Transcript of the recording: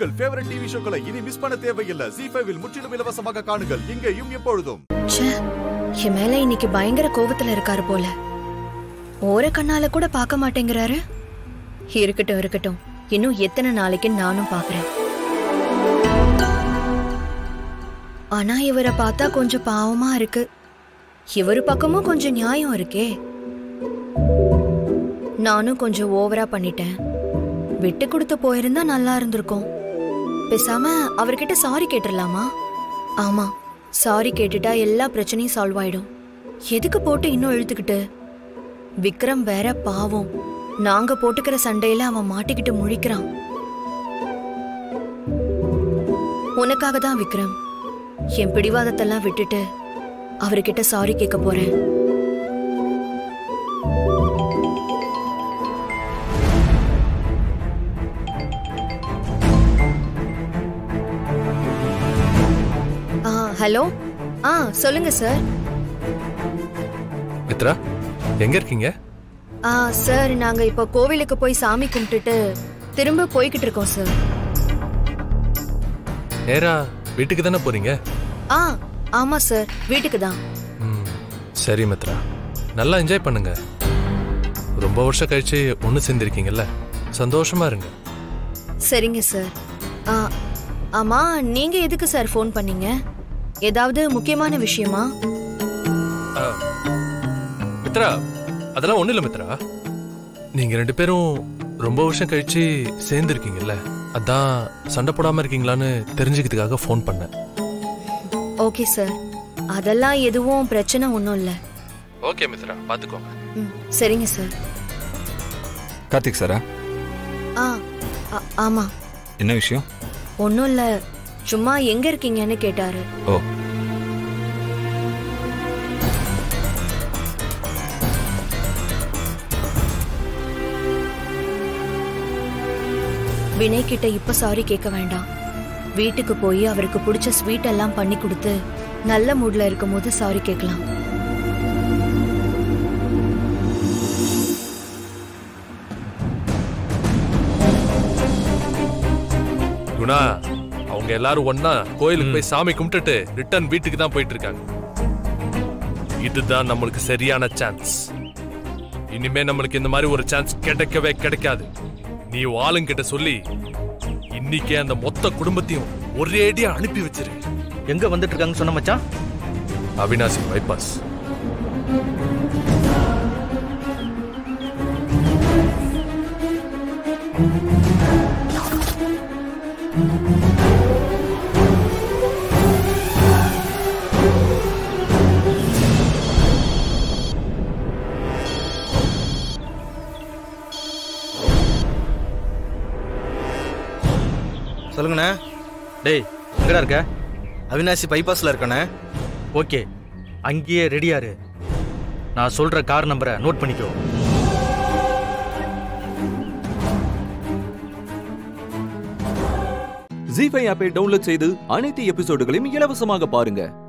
உங்கள் favourite TV ஷோக்களை இனி miss பண்ண தேவையில்லை ஜி ஃபைவில் முற்றிலும் இலவசமாக காணுங்கள் இங்கேயும் எப்பொழுதும் ச்சே என் மேல இன்னைக்கு பயங்கர கோவத்துல இருக்காரு போல ஓர கண்ணால கூட பார்க்க மாட்டேங்கிறாரு இருக்கட்டும் இருக்கட்டும் இன்னும் எத்தனை நாளைக்கு நானும் பாக்குறேன் ஆனா இவரை பார்த்தா கொஞ்சம் பாவமா இருக்கு இவரு பக்கமும் கொஞ்சம் நியாயம் இருக்கே நானும் கொஞ்சம் ஓவரா பண்ணிட்டேன் விட்டு கொடுத்து போயிருந்தா நல்லா இருந்திருக்கும் பேசாம அவர்கிட்ட சாரி கேட்டுடலாமா ஆமா சாரி கேட்டுட்டா எல்லா பிரச்சனையும் சால்வ் ஆயிடும் எதுக்கு போட்டு இன்னும் இழுத்துக்கிட்டு விக்ரம் வேற பாவம் நாங்க போட்டுக்கிற சண்டையில அவன் மாட்டிக்கிட்டு முழிக்கிறான் உனக்காக தான் விக்ரம் என் பிடிவாதத்தெல்லாம் விட்டுட்டு அவர்கிட்ட சாரி கேட்க போறேன் ஆ ஹலோ ஆ சொல்லுங்க சார் மித்ரா எங்க இருக்கீங்க ஆ சார் நாங்க இப்போ கோவிலுக்கு போய் சாமி கும்பிட்டுட்டு திரும்ப போய்கிட்டு இருக்கோம் சார் நேரா வீட்டுக்கு தானே போறீங்க ஆ ஆமா சார் வீட்டுக்கு தான் ம், சரி மித்ரா நல்லா என்ஜாய் பண்ணுங்க ரொம்ப வருஷம் கழிச்சு ஒன்று சேர்ந்திருக்கீங்கல்ல சந்தோஷமா இருங்க சரிங்க சார் ஆ ஆமா நீங்க எதுக்கு சார் ஃபோன் பண்ணீங்க ஏதாவது முக்கியமான விஷயமா ஆ, மித்ரா அதெல்லாம் ஒன்றும் இல்லை மித்ரா நீங்க ரெண்டு பேரும் ரொம்ப வருஷம் கழிச்சு சேர்ந்துருக்கீங்கல்ல அதான் சண்டை போடாம இருக்கீங்களான்னு தெரிஞ்சுக்கிறதுக்காக ஃபோன் பண்ணேன் ஓகே சார் அதெல்லாம் எதுவும் பிரச்சனை ஒன்றும் இல்லை ஓகே மித்ரா பார்த்துக்கோங்க ம் சரிங்க சார் கார்த்திக் சாரா ஆ ஆ- ஆமா என்ன விஷயம் ஒன்றும் இல்லை சும்மா எங்க இருக்கீங்கன்னு கேட்டாரு ஓ வினய் கிட்ட இப்ப சாரி கேட்க வேண்டாம் வீட்டுக்கு போய் அவருக்கு பிடிச்ச ஸ்வீட் எல்லாம் பண்ணி கொடுத்து நல்ல மூட்ல இருக்கும்போது சாரி கேட்கலாம் குணா அவங்க எல்லாரும் ஒண்ணா கோயிலுக்கு போய் சாமி கும்பிட்டுட்டு ரிட்டர்ன் வீட்டுக்கு தான் போயிட்டு இருக்காங்க இதுதான் நம்மளுக்கு சரியான சான்ஸ் இனிமே நம்மளுக்கு இந்த மாதிரி ஒரு சான்ஸ் கிடைக்கவே கிடைக்காது நீ உன் ஆளுங்கிட்ட சொல்லி இன்னைக்கே அந்த மொத்த குடும்பத்தையும் ஒரேடியா அனுப்பி வச்சிரு எங்க வந்துட்டு இருக்காங்கன்னு சொன்ன மச்சான் அவினாசி பைபாஸ் சொல்லுங்கண்ணே டேய் எங்கடா இருக்க அவினாசி பைபாஸ்ல இருக்கண்ணே ஓகே அங்கேயே ரெடியா இரு நான் சொல்ற கார் நம்பரை நோட் பண்ணிக்கோ ஜி ஃபைவ் ஆப்பை டவுன்லோட் செய்து அனைத்து எபிசோடுகளையும் இலவசமாக பாருங்க